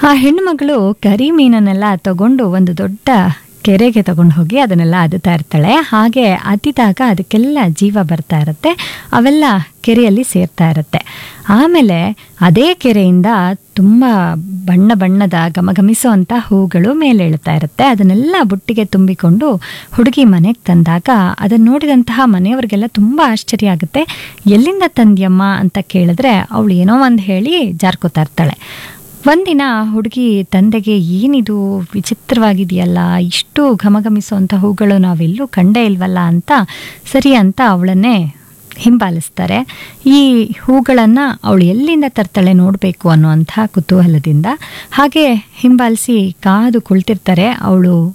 ಆ ಹೆಣ್ಣುಮಗಳು ಕರಿ ಮೀನನ್ನೆಲ್ಲ ತಗೊಂಡು ಒಂದು ದೊಡ್ಡ ಕೆರೆಗೆ ತಗೊಂಡು ಹೋಗಿ ಅದನ್ನೆಲ್ಲ ಅದುತ್ತಾ ಇರ್ತಾಳೆ ಹಾಗೆ ಅದ್ದಿದಾಗ ಅದಕ್ಕೆಲ್ಲ ಜೀವ ಬರ್ತಾ ಇರುತ್ತೆ ಅವೆಲ್ಲ ಕೆರೆಯಲ್ಲಿ ಸೇರ್ತಾ ಇರುತ್ತೆ ಆಮೇಲೆ ಅದೇ ಕೆರೆಯಿಂದ ತುಂಬ ಬಣ್ಣ ಬಣ್ಣದ ಗಮಗಮಿಸುವಂಥ ಹೂಗಳು ಮೇಲೇಳ್ತಾ ಇರುತ್ತೆ ಅದನ್ನೆಲ್ಲ ಬುಟ್ಟಿಗೆ ತುಂಬಿಕೊಂಡು ಹುಡುಗಿ ಮನೆಗೆ ತಂದಾಗ ಅದನ್ನು ನೋಡಿದಂತಹ ಮನೆಯವರಿಗೆಲ್ಲ ತುಂಬ ಆಶ್ಚರ್ಯ ಆಗುತ್ತೆ ಎಲ್ಲಿಂದ ತಂದ್ಯಮ್ಮ ಅಂತ ಕೇಳಿದ್ರೆ ಅವಳು ಏನೋ ಒಂದು ಹೇಳಿ ಜಾರ್ಕೋತಾ ಇರ್ತಾಳೆ ಒಂದಿನ ಹುಡುಗಿ ತಂದೆಗೆ ಏನಿದು ವಿಚಿತ್ರವಾಗಿದೆಯಲ್ಲ ಇಷ್ಟು ಘಮಘಮಿಸುವಂಥ ಹೂಗಳು ನಾವೆಲ್ಲೂ ಕಂಡೇ ಇಲ್ವಲ್ಲ ಅಂತ ಸರಿ ಅಂತ ಅವಳನ್ನೇ ಹಿಂಬಾಲಿಸ್ತಾರೆ ಈ ಹೂಗಳನ್ನು ಅವಳು ಎಲ್ಲಿಂದ ತರ್ತಾಳೆ ನೋಡಬೇಕು ಅನ್ನುವಂಥ ಕುತೂಹಲದಿಂದ ಹಾಗೆ ಹಿಂಬಾಲಿಸಿ ಕಾದು ಕುಳಿತಿರ್ತಾರೆ ಅವಳು